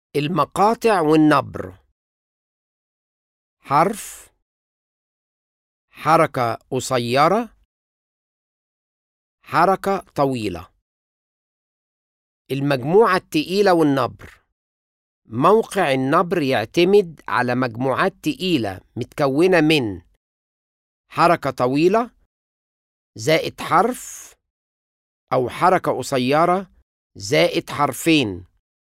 المقاطع والنبر حرف حركة قصيرة حركة طويلة المجموعة التقيلة والنبر موقع النبر يعتمد على مجموعات تقيلة متكونة من حركة طويلة زائد حرف أو حركة قصيرة زائد حرفين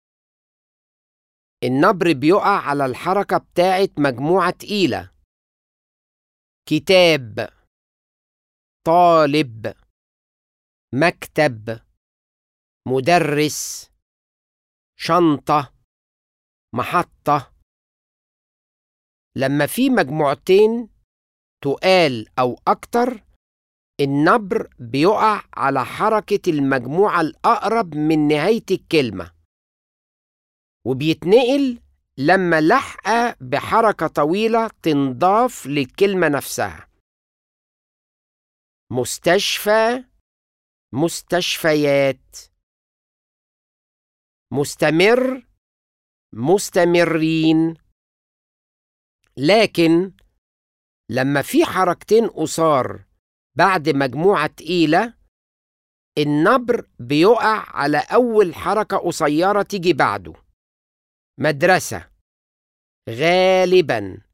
النبر بيقع على الحركة بتاعت مجموعة تقيلة كتاب طالب مكتب مدرس شنطة محطة لما في مجموعتين تقال أو أكتر النبر بيقع على حركة المجموعة الأقرب من نهاية الكلمة وبيتنقل لما لحقة بحركة طويلة تنضاف للكلمة نفسها مستشفى مستشفيات مستمر مستمرين لكن لما في حركتين قصار بعد مجموعة تقيلة النبر بيقع على أول حركة قصيرة تيجي بعده مدرسة غالبا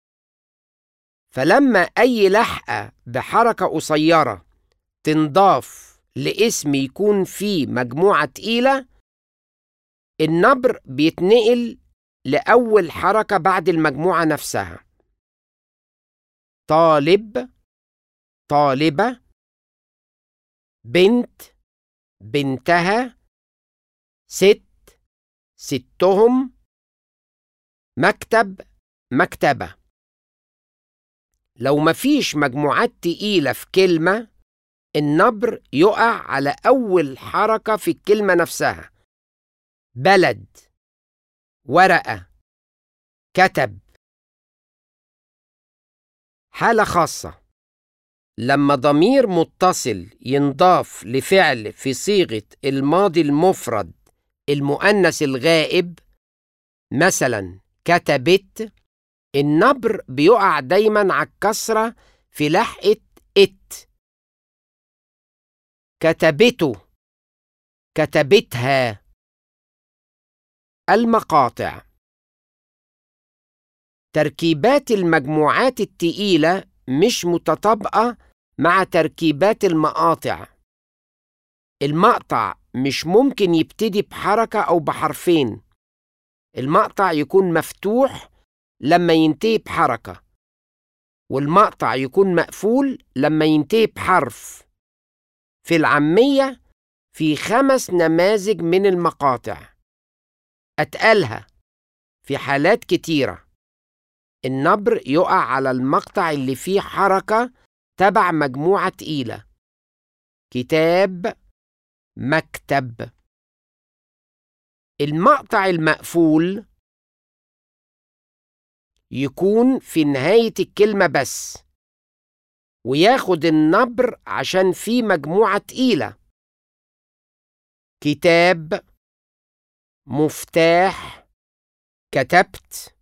فلما أي لحقة بحركة قصيرة تنضاف لاسم يكون فيه مجموعة تقيلة النبر بيتنقل لأول حركة بعد المجموعة نفسها طالب طالبة بنت بنتها ست ستهم مكتب مكتبة لو مفيش مجموعات تقيلة في كلمة النبر يقع على أول حركة في الكلمة نفسها بلد ورقة كتب حالة خاصة لما ضمير متصل ينضاف لفعل في صيغة الماضي المفرد المؤنث الغائب مثلا كتبت النبر بيقع دايما على الكسرة في لحقة ات كتبته كتبتها المقاطع تركيبات المجموعات التقيلة مش متطابقة مع تركيبات المقاطع المقطع مش ممكن يبتدي بحركة أو بحرفين المقطع يكون مفتوح لما ينتهي بحركة والمقطع يكون مقفول لما ينتهي بحرف في العامية في خمس نماذج من المقاطع أتقالها في حالات كتيرة النبر يقع على المقطع اللي فيه حركة تبع مجموعة تقيلة كتاب مكتب المقطع المقفول يكون في نهاية الكلمة بس وياخد النبر عشان في مجموعة تقيلة كتاب مفتاح كتبت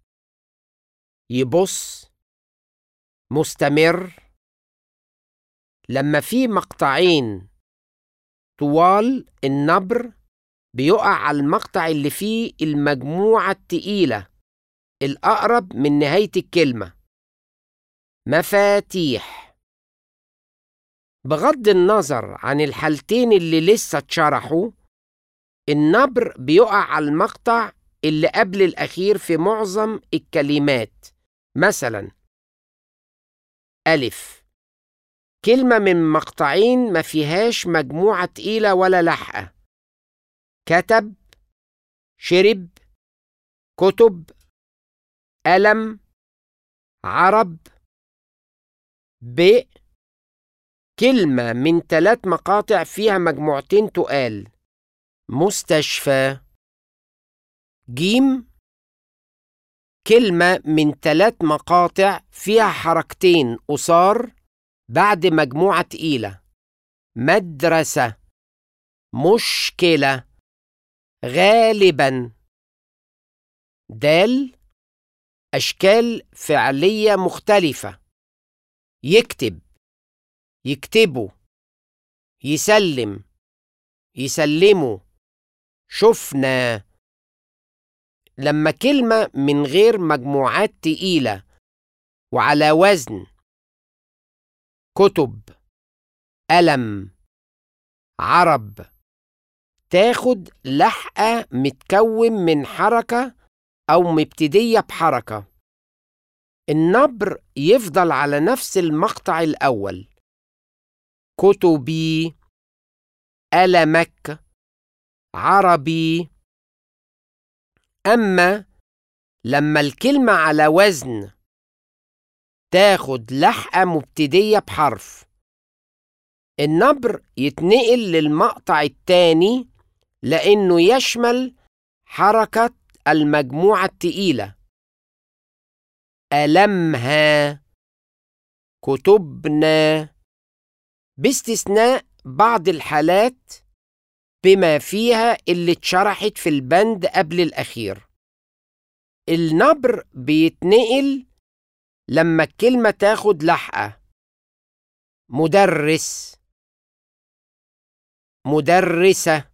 يبص مستمر لما في مقطعين طوال النبر بيقع على المقطع اللي فيه المجموعة التقيلة الأقرب من نهاية الكلمة مفاتيح بغض النظر عن الحالتين اللي لسه اتشرحوا النبر بيقع على المقطع اللي قبل الأخير في معظم الكلمات مثلا ألف كلمة من مقطعين ما فيهاش مجموعة تقيلة ولا لحقة كتب شرب كتب ألم عرب ب كلمة من ثلاث مقاطع فيها مجموعتين تقال مستشفى جيم كلمة من ثلاث مقاطع فيها حركتين قصار بعد مجموعة تقيلة مدرسة مشكلة غالبا دال أشكال فعلية مختلفة يكتب يكتبوا يسلم يسلموا شفنا لما كلمة من غير مجموعات تقيلة وعلى وزن كتب قلم عرب تاخد لحقة متكون من حركة أو مبتدية بحركة النبر يفضل على نفس المقطع الأول كتبي ألمك عربي أما لما الكلمة على وزن تاخد لحقة مبتدية بحرف النبر يتنقل للمقطع التاني لأنه يشمل حركة المجموعة التقيلة ألمها كتبنا باستثناء بعض الحالات بما فيها اللي اتشرحت في البند قبل الأخير النبر بيتنقل لما الكلمة تاخد لحقة مدرس مدرسة